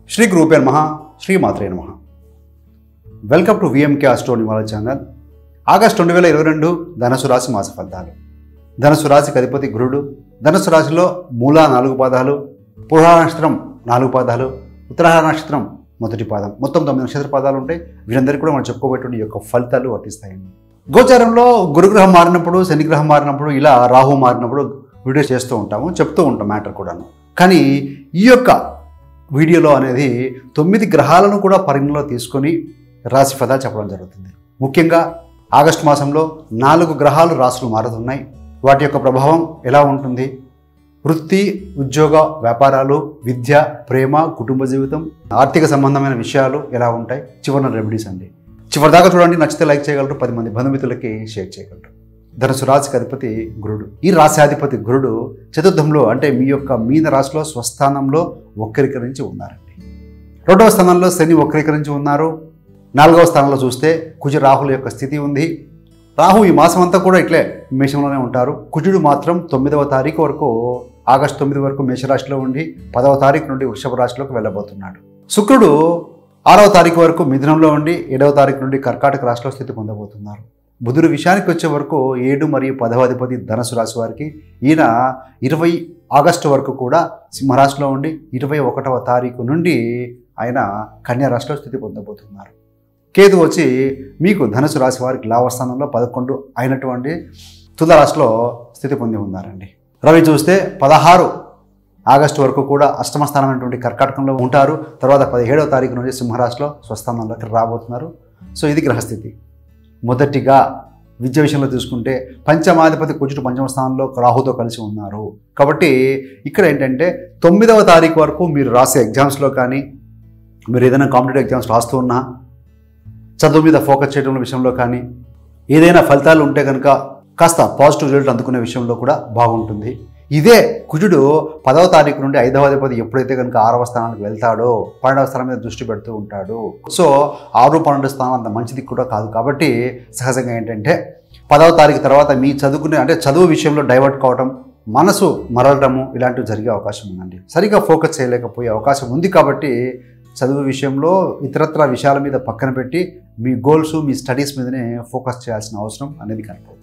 శ్రీ గురుపే నమ శ్రీ మాత్రే నమ వెల్కమ్ టు విఎంకే ఆస్ట్రోని వాళ్ళ ఛానల్ ఆగస్ట్ రెండు వేల ఇరవై రెండు ధనుసు రాశి మాస ఫలితాలు ధనుసు రాశికి అధిపతి గురుడు ధనుసు రాశిలో మూల నాలుగు పాదాలు పురాణ నక్షత్రం నాలుగు పాదాలు ఉత్తరాహార నక్షత్రం మొదటి పాదం మొత్తం తొమ్మిది నక్షత్ర పాదాలు ఉంటాయి వీరందరికీ కూడా మనం చెప్పుకోబెట్టిన ఈ యొక్క ఫలితాలు వర్తిస్తాయండి గోచారంలో గురుగ్రహం మారినప్పుడు శనిగ్రహం మారినప్పుడు ఇలా రాహు మారినప్పుడు వీడియో చేస్తూ ఉంటాము చెప్తూ ఉంటాం మ్యాటర్ కూడాను కానీ ఈ యొక్క వీడియోలో అనేది తొమ్మిది గ్రహాలను కూడా పరిగణలో తీసుకొని రాశి ఫలాలు చెప్పడం జరుగుతుంది ముఖ్యంగా ఆగస్టు మాసంలో నాలుగు గ్రహాలు రాశులు మారుతున్నాయి వాటి యొక్క ప్రభావం ఎలా ఉంటుంది వృత్తి ఉద్యోగ వ్యాపారాలు విద్య ప్రేమ కుటుంబ జీవితం ఆర్థిక సంబంధమైన విషయాలు ఎలా ఉంటాయి చివరిన రెమెడీస్ అండి చివరిదాకా చూడండి నచ్చితే లైక్ చేయగలరు పది మంది బంధుమిత్రులకి షేర్ చేయగలరు ధనుసు రాశికి అధిపతి గురుడు ఈ రాశాధిపతి గురుడు చతుర్థంలో అంటే మీ యొక్క మీన రాశిలో స్వస్థానంలో వక్రీకరించి ఉన్నారండి రెండవ స్థానంలో శని వక్రీకరించి ఉన్నారు నాలుగవ స్థానంలో చూస్తే కుజ రాహుల యొక్క స్థితి ఉంది రాహు ఈ మాసం అంతా కూడా ఇట్లే మేషంలోనే ఉంటారు కుజుడు మాత్రం తొమ్మిదవ తారీఖు వరకు ఆగస్టు తొమ్మిది వరకు మేషరాశిలో ఉండి పదవ తారీఖు నుండి వృషభ రాశిలోకి వెళ్ళబోతున్నాడు శుక్రుడు ఆరవ తారీఖు వరకు మిథునంలో ఉండి ఏడవ తారీఖు నుండి కర్కాటక రాశిలో స్థితి పొందబోతున్నారు బుధుడు విషయానికి వచ్చే వరకు ఏడు మరియు పదవ అధిపతి ధనుసు రాశి వారికి ఈయన ఇరవై ఆగస్టు వరకు కూడా సింహరాశిలో ఉండి ఇరవై ఒకటవ తారీఖు నుండి ఆయన కన్యా రాశిలో స్థితి పొందబోతున్నారు కేతు వచ్చి మీకు ధనుసు రాశి వారికి లాభస్థానంలో పదకొండు అయినటువంటి తుల రాశిలో స్థితి పొంది ఉన్నారండి రవి చూస్తే పదహారు ఆగస్టు వరకు కూడా అష్టమ స్థానమైనటువంటి కర్కాటకంలో ఉంటారు తర్వాత పదిహేడవ తారీఖు నుండి సింహరాశిలో స్వస్థానంలోకి రాబోతున్నారు సో ఇది గ్రహస్థితి మొదటిగా విద్య విషయంలో చూసుకుంటే పంచమాధిపతి కుజుడు పంచమ స్థానంలో రాహుతో కలిసి ఉన్నారు కాబట్టి ఇక్కడ ఏంటంటే తొమ్మిదవ తారీఖు వరకు మీరు రాసే ఎగ్జామ్స్లో కానీ మీరు ఏదైనా కాంపిటేటివ్ ఎగ్జామ్స్ రాస్తూ ఉన్నా చదువు మీద ఫోకస్ చేయడం విషయంలో కానీ ఏదైనా ఫలితాలు ఉంటే కనుక కాస్త పాజిటివ్ రిజల్ట్ అందుకునే విషయంలో కూడా బాగుంటుంది ఇదే కుజుడు పదవ తారీఖు నుండి ఐదవ అధిపతి ఎప్పుడైతే కనుక ఆరవ స్థానానికి వెళ్తాడో పన్నెండవ స్థానం మీద దృష్టి పెడుతూ ఉంటాడు సో ఆరు పన్నెండు స్థానం అంత మంచిది కూడా కాదు కాబట్టి సహజంగా ఏంటంటే పదవ తారీఖు తర్వాత మీ చదువుకునే అంటే చదువు విషయంలో డైవర్ట్ కావడం మనసు మరలడము ఇలాంటివి జరిగే అవకాశం ఉందండి సరిగా ఫోకస్ చేయలేకపోయే అవకాశం ఉంది కాబట్టి చదువు విషయంలో ఇతరత్ర విషయాల మీద పక్కన పెట్టి మీ గోల్స్ మీ స్టడీస్ మీదనే ఫోకస్ చేయాల్సిన అవసరం అనేది కనపడుతుంది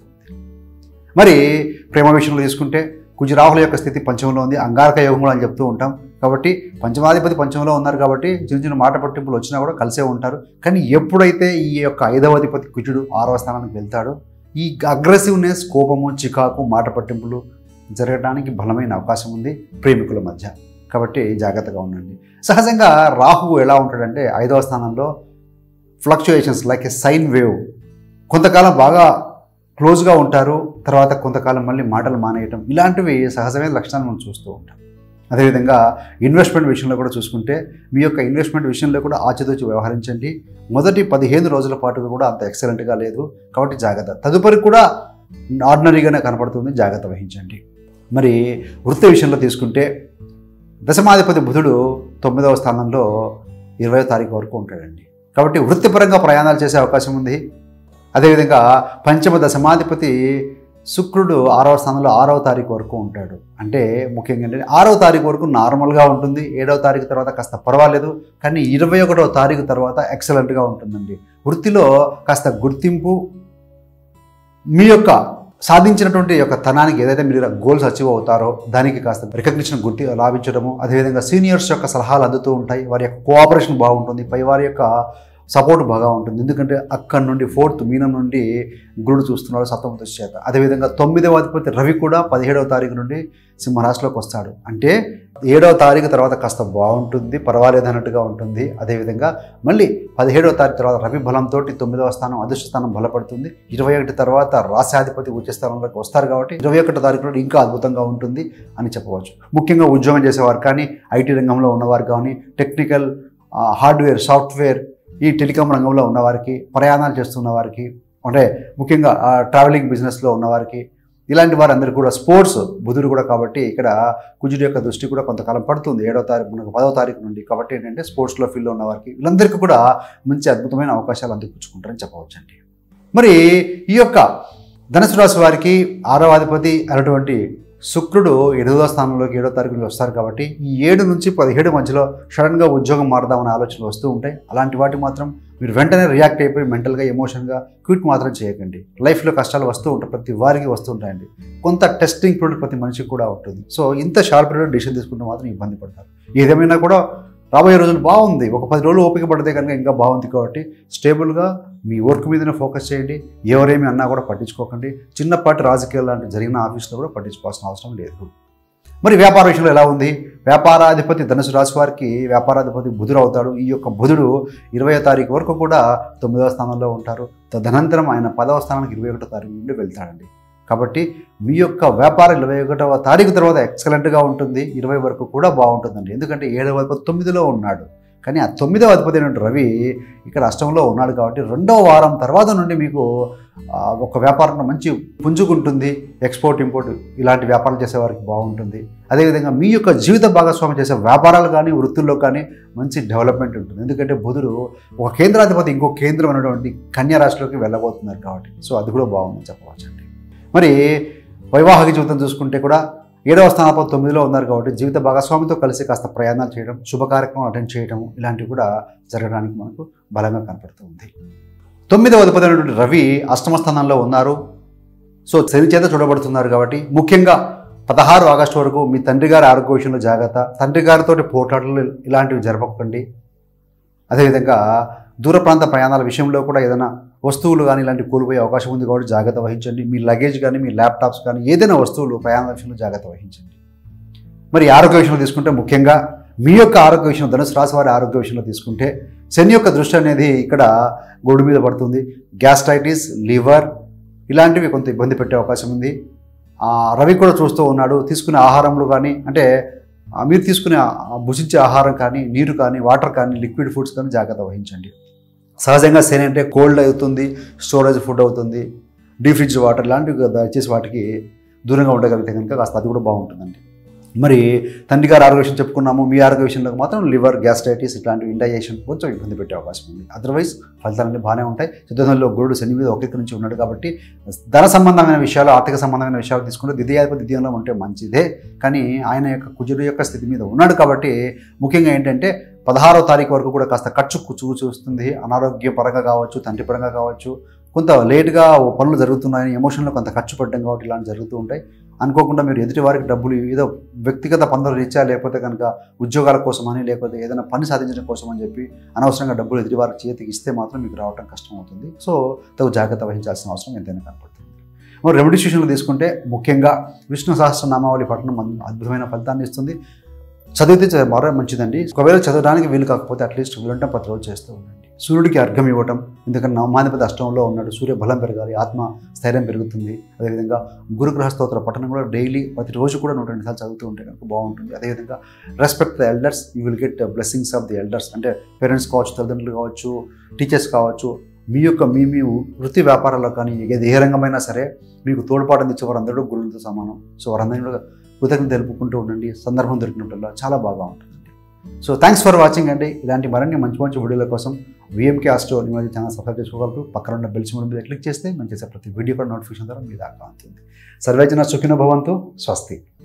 మరి ప్రేమ విషయంలో తీసుకుంటే కుజరాహుల యొక్క స్థితి పంచమంలో ఉంది అంగారక యోగములు అని చెప్తూ ఉంటాం కాబట్టి పంచమాధిపతి పంచమంలో ఉన్నారు కాబట్టి చిన్న చిన్న మాట పట్టింపులు వచ్చినా కూడా కలిసే ఉంటారు కానీ ఎప్పుడైతే ఈ యొక్క ఐదవ అధిపతి కుజుడు ఆరవ స్థానానికి వెళ్తాడో ఈ అగ్రెసివ్నెస్ కోపము చికాకు మాట పట్టింపులు జరగడానికి బలమైన అవకాశం ఉంది ప్రేమికుల మధ్య కాబట్టి జాగ్రత్తగా ఉండండి సహజంగా రాహువు ఎలా ఉంటాడంటే ఐదవ స్థానంలో fluctuations like a sine wave కొంతకాలం బాగా క్లోజ్గా ఉంటారు తర్వాత కొంతకాలం మళ్ళీ మాటలు మానేయటం ఇలాంటివి సహజమైన లక్షణాలు మనం చూస్తూ ఉంటాం అదేవిధంగా ఇన్వెస్ట్మెంట్ విషయంలో కూడా చూసుకుంటే మీ యొక్క ఇన్వెస్ట్మెంట్ విషయంలో కూడా ఆచితూచి వ్యవహరించండి మొదటి పదిహేను రోజుల పాటు కూడా అంత ఎక్సలెంట్గా లేదు కాబట్టి జాగ్రత్త తదుపరి కూడా ఆర్డినరీగానే కనపడుతుంది జాగ్రత్త వహించండి మరి వృత్తి విషయంలో తీసుకుంటే దశమాధిపతి బుధుడు తొమ్మిదవ స్థానంలో ఇరవై తారీఖు వరకు ఉంటాడండి కాబట్టి వృత్తిపరంగా ప్రయాణాలు చేసే అవకాశం ఉంది అదేవిధంగా పంచమ దశమాధిపతి శుక్రుడు ఆరవ స్థానంలో ఆరవ తారీఖు వరకు ఉంటాడు అంటే ముఖ్యంగా ఏంటంటే ఆరవ తారీఖు వరకు నార్మల్గా ఉంటుంది ఏడవ తారీఖు తర్వాత కాస్త పర్వాలేదు కానీ ఇరవై ఒకటవ తారీఖు తర్వాత ఎక్సలెంట్గా ఉంటుందండి వృత్తిలో కాస్త గుర్తింపు మీ యొక్క సాధించినటువంటి యొక్క తనానికి ఏదైతే మీరు గోల్స్ అచీవ్ అవుతారో దానికి కాస్త రికగ్నిషన్ గుర్తి లాభించడము అదేవిధంగా సీనియర్స్ యొక్క సలహాలు అందుతూ ఉంటాయి వారి యొక్క కోఆపరేషన్ బాగుంటుంది పై వారి యొక్క సపోర్ట్ బాగా ఉంటుంది ఎందుకంటే అక్కడి నుండి ఫోర్త్ మీనం నుండి గురుడు చూస్తున్నాడు సప్తమ దృష్టి చేత అదేవిధంగా తొమ్మిదవ అధిపతి రవి కూడా పదిహేడవ తారీఖు నుండి సింహరాశిలోకి వస్తాడు అంటే ఏడవ తారీఖు తర్వాత కాస్త బాగుంటుంది పర్వాలేదు అన్నట్టుగా ఉంటుంది అదేవిధంగా మళ్ళీ పదిహేడవ తారీఖు తర్వాత రవి బలంతో తొమ్మిదవ స్థానం అదృష్ట స్థానం బలపడుతుంది ఇరవై ఒకటి తర్వాత రాశాధిపతి ఉచ్చ స్థానంలోకి వస్తారు కాబట్టి ఇరవై ఒకటి తారీఖు నుండి ఇంకా అద్భుతంగా ఉంటుంది అని చెప్పవచ్చు ముఖ్యంగా ఉద్యోగం చేసేవారు కానీ ఐటీ రంగంలో ఉన్నవారు కానీ టెక్నికల్ హార్డ్వేర్ సాఫ్ట్వేర్ ఈ టెలికాం రంగంలో ఉన్నవారికి ప్రయాణాలు చేస్తున్న వారికి అంటే ముఖ్యంగా ట్రావెలింగ్ బిజినెస్లో ఉన్నవారికి ఇలాంటి వారందరూ కూడా స్పోర్ట్స్ బుధుడు కూడా కాబట్టి ఇక్కడ కుజుడు యొక్క దృష్టి కూడా కొంతకాలం పడుతుంది ఏడవ తారీఖు మనకు పదవ తారీఖు నుండి కాబట్టి ఏంటంటే స్పోర్ట్స్లో ఫీల్డ్లో ఉన్న వారికి వీళ్ళందరికీ కూడా మంచి అద్భుతమైన అవకాశాలు అందిపుచ్చుకుంటారని చెప్పవచ్చండి మరి ఈ యొక్క ధనుసు రాశి వారికి ఆరవ అధిపతి అయినటువంటి శుక్రుడు ఎనిమిదో స్థానంలోకి ఏడో తారీఖు నుంచి వస్తారు కాబట్టి ఈ ఏడు నుంచి పదిహేడు మధ్యలో సడన్గా ఉద్యోగం మారదామనే ఆలోచనలు వస్తూ ఉంటాయి అలాంటి వాటి మాత్రం మీరు వెంటనే రియాక్ట్ అయిపోయి మెంటల్గా ఎమోషన్గా క్విట్ మాత్రం చేయకండి లైఫ్లో కష్టాలు వస్తూ ఉంటాయి ప్రతి వారికి వస్తూ ఉంటాయండి కొంత టెస్టింగ్ పీరియడ్ ప్రతి మనిషికి కూడా ఉంటుంది సో ఇంత షార్ప్ పీరియడ్ డిసిషన్ తీసుకుంటే మాత్రం ఇబ్బంది పడతారు ఏదేమైనా కూడా రాబోయే రోజులు బాగుంది ఒక పది రోజులు ఓపిక పడితే కనుక ఇంకా బాగుంది కాబట్టి స్టేబుల్గా మీ వర్క్ మీదనే ఫోకస్ చేయండి ఎవరేమి అన్నా కూడా పట్టించుకోకండి చిన్నపాటి రాజకీయాలు లాంటి జరిగిన ఆఫీస్లో కూడా పట్టించుకోవాల్సిన అవసరం లేదు మరి వ్యాపార విషయంలో ఎలా ఉంది వ్యాపారాధిపతి ధనుసు రాశి వారికి వ్యాపారాధిపతి బుధుడు అవుతాడు ఈ యొక్క బుధుడు ఇరవై తారీఖు వరకు కూడా తొమ్మిదవ స్థానంలో ఉంటారు తదనంతరం ఆయన పదవ స్థానానికి ఇరవై ఒకటో తారీఖు నుండి వెళ్తాడండి కాబట్టి మీ యొక్క వ్యాపారం ఇరవై ఒకటవ తారీఖు తర్వాత ఎక్సలెంట్గా ఉంటుంది ఇరవై వరకు కూడా బాగుంటుందండి ఎందుకంటే ఏడవ అధిపతి తొమ్మిదిలో ఉన్నాడు కానీ ఆ తొమ్మిదవ అధిపతి అయిన రవి ఇక్కడ అష్టంలో ఉన్నాడు కాబట్టి రెండవ వారం తర్వాత నుండి మీకు ఆ, ఒక వ్యాపారంలో మంచి పుంజుకుంటుంది ఎక్స్పోర్ట్ ఇంపోర్ట్ ఇలాంటి వ్యాపారాలు చేసే వారికి బాగుంటుంది అదేవిధంగా మీ యొక్క జీవిత భాగస్వామి చేసే వ్యాపారాలు కానీ వృత్తుల్లో కానీ మంచి డెవలప్మెంట్ ఉంటుంది ఎందుకంటే బుధుడు ఒక కేంద్రాధిపతి ఇంకో కేంద్రం అనేటువంటి కన్యా రాశిలోకి వెళ్ళబోతున్నారు కాబట్టి సో అది కూడా బాగుందని చెప్పవచ్చండి మరి వైవాహిక జీవితం చూసుకుంటే కూడా ఏడవ స్థానంలో తొమ్మిదిలో ఉన్నారు కాబట్టి జీవిత భాగస్వామితో కలిసి కాస్త ప్రయాణాలు చేయడం శుభ కార్యక్రమాలు అటెండ్ చేయడం ఇలాంటివి కూడా జరగడానికి మనకు బలంగా కనపడుతూ ఉంది తొమ్మిదవ అధిపతి అయినటువంటి రవి అష్టమ స్థానంలో ఉన్నారు సో శని చేత చూడబడుతున్నారు కాబట్టి ముఖ్యంగా పదహారు ఆగస్టు వరకు మీ తండ్రి గారి ఆరోగ్య విషయంలో జాగ్రత్త తండ్రి గారితో పోట్లాటలు ఇలాంటివి జరపకండి అదేవిధంగా దూర ప్రాంత ప్రయాణాల విషయంలో కూడా ఏదైనా వస్తువులు కానీ ఇలాంటివి కోల్పోయే అవకాశం ఉంది కాబట్టి జాగ్రత్త వహించండి మీ లగేజ్ కానీ మీ ల్యాప్టాప్స్ కానీ ఏదైనా వస్తువులు ప్రయాణాల విషయంలో జాగ్రత్త వహించండి మరి ఆరోగ్య విషయంలో తీసుకుంటే ముఖ్యంగా మీ యొక్క ఆరోగ్య విషయం ధనుసు రాశి వారి ఆరోగ్య విషయంలో తీసుకుంటే శని యొక్క దృష్టి అనేది ఇక్కడ గోడు మీద పడుతుంది గ్యాస్ట్రైటిస్ లివర్ ఇలాంటివి కొంత ఇబ్బంది పెట్టే అవకాశం ఉంది ఆ, రవి కూడా చూస్తూ ఉన్నాడు తీసుకునే ఆహారంలో కానీ అంటే ఆ, మీరు తీసుకునే ఆ, భుజించే ఆహారం కానీ నీరు కానీ వాటర్ కానీ లిక్విడ్ ఫుడ్స్ కానీ జాగ్రత్త వహించండి సహజంగా శని అంటే కోల్డ్ అవుతుంది స్టోరేజ్ ఫుడ్ అవుతుంది డీప్ ఫ్రిడ్జ్ వాటర్ లాంటివి దయచేసి వాటికి దూరంగా ఉండగలిగితే కనుక కాస్త అది కూడా బాగుంటుందండి మరి తండ్రి గారి ఆరోగ్య విషయం చెప్పుకున్నాము మీ ఆరోగ్య విషయంలో మాత్రం లివర్ గ్యాస్ట్రైటిస్ ఇట్లాంటివి ఇండైజేషన్ కొంచెం ఇబ్బంది పెట్టే అవకాశం ఉంది అదర్వైజ్ ఫలితాలన్నీ బాగానే ఉంటాయి సిద్ధంలో గురుడు శని మీద ఒకే నుంచి ఉన్నాడు కాబట్టి ధన సంబంధమైన విషయాలు ఆర్థిక సంబంధమైన విషయాలు తీసుకుంటే ద్వితీయాధిపతి ద్వితీయంలో ఉంటే మంచిదే కానీ ఆయన యొక్క కుజుడు యొక్క స్థితి మీద ఉన్నాడు కాబట్టి ముఖ్యంగా ఏంటంటే పదహారో తారీఖు వరకు కూడా కాస్త ఖర్చు చూ చూస్తుంది అనారోగ్య పరంగా కావచ్చు తండ్రి పరంగా కావచ్చు కొంత లేట్గా పనులు జరుగుతున్నాయని ఎమోషన్లో కొంత ఖర్చు పెట్టడం కాబట్టి ఇలాంటి జరుగుతూ ఉంటాయి అనుకోకుండా మీరు ఎదుటి వారికి డబ్బులు ఏదో వ్యక్తిగత పనులు రీత్యా లేకపోతే కనుక ఉద్యోగాల కోసమని లేకపోతే ఏదైనా పని సాధించడం కోసం అని చెప్పి అనవసరంగా డబ్బులు ఎదుటి వారికి చేతికి ఇస్తే మాత్రం మీకు రావడం కష్టం అవుతుంది సో తగు జాగ్రత్త వహించాల్సిన అవసరం ఎంతైనా కనపడుతుంది మరి రెమెడీ విషయంలో తీసుకుంటే ముఖ్యంగా విష్ణు సహస్రనామావళి పఠనం మన- అద్భుతమైన ఫలితాన్ని ఇస్తుంది చదివితే చ- మరో మంచిదండి ఒకవేళ చదవడానికి వీలు కాకపోతే అట్లీస్ట్ వీలుంటే ప్రతి రోజు చేస్తూ ఉండండి సూర్యుడికి అర్ఘం ఇవ్వటం ఎందుకంటే నవమాధిపతి అష్టంలో ఉన్నాడు సూర్య బలం పెరగాలి ఆత్మ స్థైర్యం పెరుగుతుంది అదేవిధంగా గురుగ్రహ స్తోత్ర పఠనం కూడా డైలీ ప్రతిరోజు కూడా నూట రెండు సార్లు చదువుతూ ఉంటే కనుక బాగుంటుంది అదేవిధంగా respect the elders you will get blessings of the elders అంటే పేరెంట్స్ కావచ్చు తల్లిదండ్రులు కావచ్చు టీచర్స్ కావచ్చు మీ యొక్క మీ మీ వృత్తి వ్యాపారాల్లో కానీ ఏది ఏ రంగమైనా సరే మీకు తోడ్పాటు అందించే వారందరూ గురువులతో సమానం సో వారందరినీ కూడా కృతజ్ఞత తెలుపుకుంటూ ఉండండి సందర్భం దొరికినప్పుడల్లా చాలా బాగా ఉంటుందండి సో థ్యాంక్స్ ఫర్ వాచింగ్ అండి ఇలాంటి మరిన్ని మంచి మంచి వీడియోల కోసం VMK astro Nimajjana channel subscribe చేసుకోగలరు పక్కన ఉన్న బెల్ సింబల్ మీద క్లిక్ చేస్తే మేము చేసే ప్రతి వీడియో కూడా నోటిఫికేషన్ ద్వారా మీ దాకా ఉంటుంది సర్వేజన సుఖిన భవంతు స్వస్తి